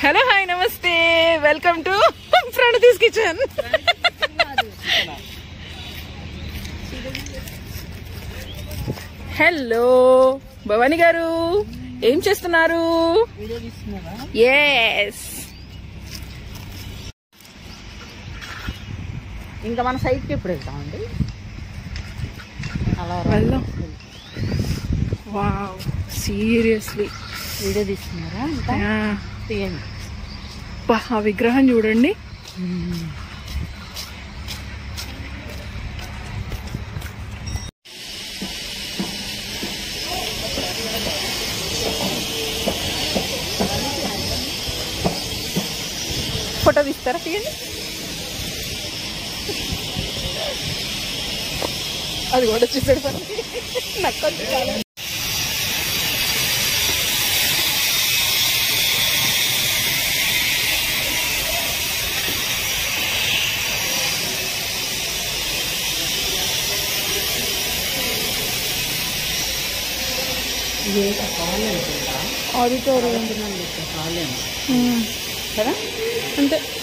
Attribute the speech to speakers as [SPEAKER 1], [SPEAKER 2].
[SPEAKER 1] hello hi namaste welcome to Pranathi's kitchen hello Bhavani garu ఏం చేస్తున్నారు yes
[SPEAKER 2] ఇంకా మన సైడ్కి ఎప్పుడు వెళ్తామండి అలా
[SPEAKER 1] వెళ్దాం వావ్ సీరియస్లీ
[SPEAKER 2] వీడియో తీస్తున్నారా ఇంకా తీయండి
[SPEAKER 1] ఆ విగ్రహం చూడండి ఫోటో తీస్తారా తీయండి అది కూడా చూసాడు పని నాకు కొంచెం చాలా ఆడిటోరియం
[SPEAKER 2] కాలేము
[SPEAKER 1] కదా అంటే